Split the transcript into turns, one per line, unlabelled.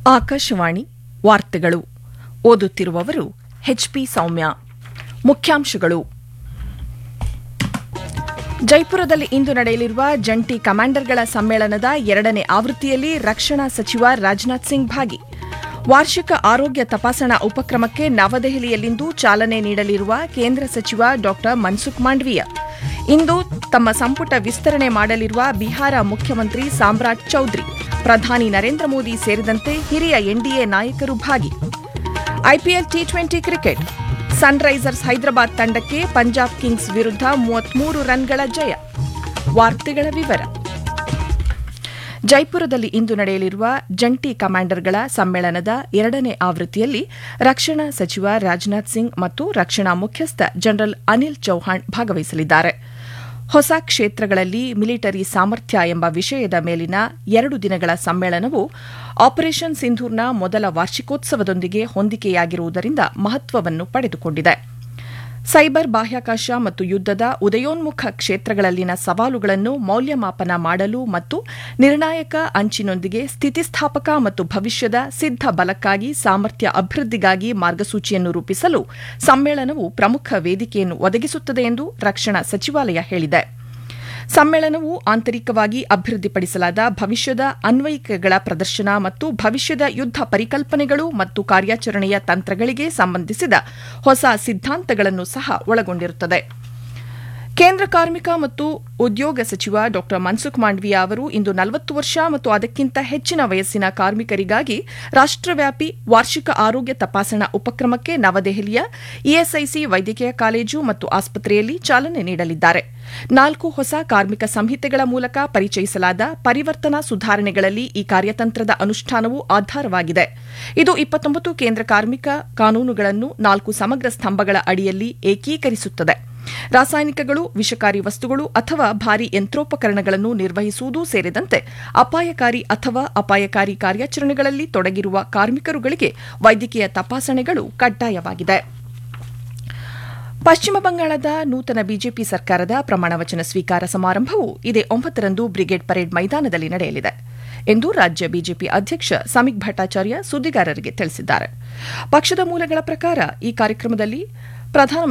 ಆಕಾಶವಾಣಿ ವಾರ್ತೆಗಳು ಓದುತ್ತಿರುವವರು ಎಚ್ಪಿ ಸೌಮ್ಯ ಮುಖ್ಯಾಂಶಗಳು ಜೈಪುರದಲ್ಲಿ ಇಂದು ನಡೆಯಲಿರುವ ಜಂಟಿ ಕಮಾಂಡರ್ಗಳ ಸಮ್ಮೇಳನದ ಎರಡನೇ ಆವೃತ್ತಿಯಲ್ಲಿ ರಕ್ಷಣಾ ಸಚಿವ ರಾಜನಾಥ್ ಸಿಂಗ್ ಭಾಗಿ ವಾರ್ಷಿಕ ಆರೋಗ್ಯ ತಪಾಸಣಾ ಉಪಕ್ರಮಕ್ಕೆ ನವದೆಹಲಿಯಲ್ಲಿಂದು ಚಾಲನೆ ನೀಡಲಿರುವ ಕೇಂದ್ರ ಸಚಿವ ಡಾ ಮನ್ಸುಖ್ ಮಾಂಡವೀಯ ಇಂದು ತಮ್ಮ ಸಂಪುಟ ವಿಸ್ತರಣೆ ಮಾಡಲಿರುವ ಬಿಹಾರ ಮುಖ್ಯಮಂತ್ರಿ ಸಾಮ್ರಾಟ್ ಚೌಧರಿ ಪ್ರಧಾನಿ ನರೇಂದ್ರ ಮೋದಿ ಸೇರಿದಂತೆ ಹಿರಿಯ ಎನ್ಡಿಎ ನಾಯಕರು ಭಾಗಿ IPL T twenty cricket Sunrisers Hyderabad ತಂಡಕ್ಕೆ ಪಂಜಾಬ್ ಕಿಂಗ್ಸ್ ವಿರುದ್ಧ ಮೂವತ್ಮೂರು ರನ್ಗಳ ಜಯ ವಾರ್ತೆಗಳ ವಿವರ ಜೈಪುರದಲ್ಲಿ ಇಂದು ನಡೆಯಲಿರುವ ಜಂಟಿ ಕಮಾಂಡರ್ಗಳ ಸಮ್ಮೇಳನದ ಎರಡನೇ ಆವೃತ್ತಿಯಲ್ಲಿ ರಕ್ಷಣಾ ಸಚಿವ ರಾಜನಾಥ್ ಸಿಂಗ್ ಮತ್ತು ರಕ್ಷಣಾ ಮುಖ್ಯಸ್ಥ ಜನರಲ್ ಅನಿಲ್ ಚೌಹಾಣ್ ಭಾಗವಹಿಸಲಿದ್ದಾರೆ ಹೊಸ ಕ್ಷೇತ್ರಗಳಲ್ಲಿ ಮಿಲಿಟರಿ ಸಾಮರ್ಥ್ಯ ಎಂಬ ವಿಷಯದ ಮೇಲಿನ ಎರಡು ದಿನಗಳ ಸಮ್ಮೇಳನವು ಆಪರೇಷನ್ ಸಿಂಧೂರ್ನ ಮೊದಲ ವಾರ್ಷಿಕೋತ್ಸವದೊಂದಿಗೆ ಹೊಂದಿಕೆಯಾಗಿರುವುದರಿಂದ ಮಹತ್ವವನ್ನು ಪಡೆದುಕೊಂಡಿದೆ ಸೈಬರ್ ಬಾಹ್ಯಾಕಾಶ ಮತ್ತು ಯುದ್ದದ ಉದಯೋನ್ಮುಖ ಕ್ಷೇತ್ರಗಳಲ್ಲಿನ ಸವಾಲುಗಳನ್ನು ಮೌಲ್ಯಮಾಪನ ಮಾಡಲು ಮತ್ತು ನಿರ್ಣಾಯಕ ಅಂಚಿನೊಂದಿಗೆ ಸ್ಥಿತಿಸ್ಥಾಪಕ ಮತ್ತು ಭವಿಷ್ಯದ ಸಿದ್ಧ ಬಲಕ್ಕಾಗಿ ಸಾಮರ್ಥ್ಯ ಅಭಿವೃದ್ಧಿಗಾಗಿ ಮಾರ್ಗಸೂಚಿಯನ್ನು ರೂಪಿಸಲು ಸಮ್ಮೇಳನವು ಪ್ರಮುಖ ವೇದಿಕೆಯನ್ನು ಒದಗಿಸುತ್ತದೆ ಎಂದು ರಕ್ಷಣಾ ಸಚಿವಾಲಯ ಹೇಳಿದೆ ಸಮ್ಮೇಳನವು ಆಂತರಿಕವಾಗಿ ಅಭಿವೃದ್ಧಿಪಡಿಸಲಾದ ಭವಿಷ್ಯದ ಅನ್ವಯಿಕೆಗಳ ಪ್ರದರ್ಶನ ಮತ್ತು ಭವಿಷ್ಯದ ಯುದ್ಧ ಪರಿಕಲ್ಪನೆಗಳು ಮತ್ತು ಕಾರ್ಯಾಚರಣೆಯ ತಂತ್ರಗಳಿಗೆ ಸಂಬಂಧಿಸಿದ ಹೊಸ ಸಿದ್ಧಾಂತಗಳನ್ನು ಸಹ ಒಳಗೊಂಡಿರುತ್ತದೆ ಕೇಂದ್ರ ಕಾರ್ಮಿಕ ಮತ್ತು ಉದ್ಯೋಗ ಸಚಿವ ಡಾ ಮನ್ಸುಖ್ ಮಾಂಡವೀಯ ಅವರು ಇಂದು ನಲವತ್ತು ವರ್ಷ ಮತ್ತು ಅದಕ್ಕಿಂತ ಹೆಚ್ಚಿನ ವಯಸ್ಸಿನ ಕಾರ್ಮಿಕರಿಗಾಗಿ ರಾಷ್ಟವ್ಯಾಪಿ ವಾರ್ಷಿಕ ಆರೋಗ್ಯ ತಪಾಸಣಾ ಉಪಕ್ರಮಕ್ಕೆ ನವದೆಹಲಿಯ ಇಎಸ್ಐಸಿ ವೈದ್ಯಕೀಯ ಕಾಲೇಜು ಮತ್ತು ಆಸ್ಪತ್ರೆಯಲ್ಲಿ ಚಾಲನೆ ನೀಡಲಿದ್ದಾರೆ ನಾಲ್ಕು ಹೊಸ ಕಾರ್ಮಿಕ ಸಂಹಿತೆಗಳ ಮೂಲಕ ಪರಿಚಯಿಸಲಾದ ಪರಿವರ್ತನಾ ಸುಧಾರಣೆಗಳಲ್ಲಿ ಈ ಕಾರ್ಯತಂತ್ರದ ಅನುಷ್ಠಾನವು ಆಧಾರವಾಗಿದೆ ಇದು ಇಪ್ಪತ್ತೊಂಬತ್ತು ಕೇಂದ್ರ ಕಾರ್ಮಿಕ ಕಾನೂನುಗಳನ್ನು ನಾಲ್ಕು ಸಮಗ್ರ ಸ್ತಂಭಗಳ ಅಡಿಯಲ್ಲಿ ಏಕೀಕರಿಸುತ್ತದೆ ರಾಸಾಯನಿಕಗಳು ವಿಷಕಾರಿ ವಸ್ತುಗಳು ಅಥವಾ ಭಾರಿ ಯಂತ್ರೋಪಕರಣಗಳನ್ನು ನಿರ್ವಹಿಸುವುದು ಸೇರಿದಂತೆ ಅಪಾಯಕಾರಿ ಅಥವಾ ಅಪಾಯಕಾರಿ ಕಾರ್ಯಾಚರಣೆಗಳಲ್ಲಿ ತೊಡಗಿರುವ ಕಾರ್ಮಿಕರುಗಳಿಗೆ ವೈದ್ಯಕೀಯ ತಪಾಸಣೆಗಳು ಕಡ್ಡಾಯವಾಗಿದೆ ಪಶ್ಚಿಮ ಬಂಗಾಳದ ನೂತನ ಬಿಜೆಪಿ ಸರ್ಕಾರದ ಪ್ರಮಾಣವಚನ ಸ್ವೀಕಾರ ಸಮಾರಂಭವು ಇದೇ ಒಂಬತ್ತರಂದು ಬ್ರಿಗೇಡ್ ಪರೇಡ್ ಮೈದಾನದಲ್ಲಿ ನಡೆಯಲಿದೆ ಎಂದು ರಾಜ್ಯ ಬಿಜೆಪಿ ಅಧ್ಯಕ್ಷ ಸಮೀಕ್ ಭಟ್ಟಾಚಾರ್ಯ ಸುದ್ದಿಗಾರರಿಗೆ ತಿಳಿಸಿದ್ದಾರೆ ಪಕ್ಷದ ಮೂಲಗಳ ಪ್ರಕಾರ ಈ ಕಾರ್ಯಕ್ರಮದಲ್ಲಿ ಪ್ರಧಾನಮಂತ್ರಿ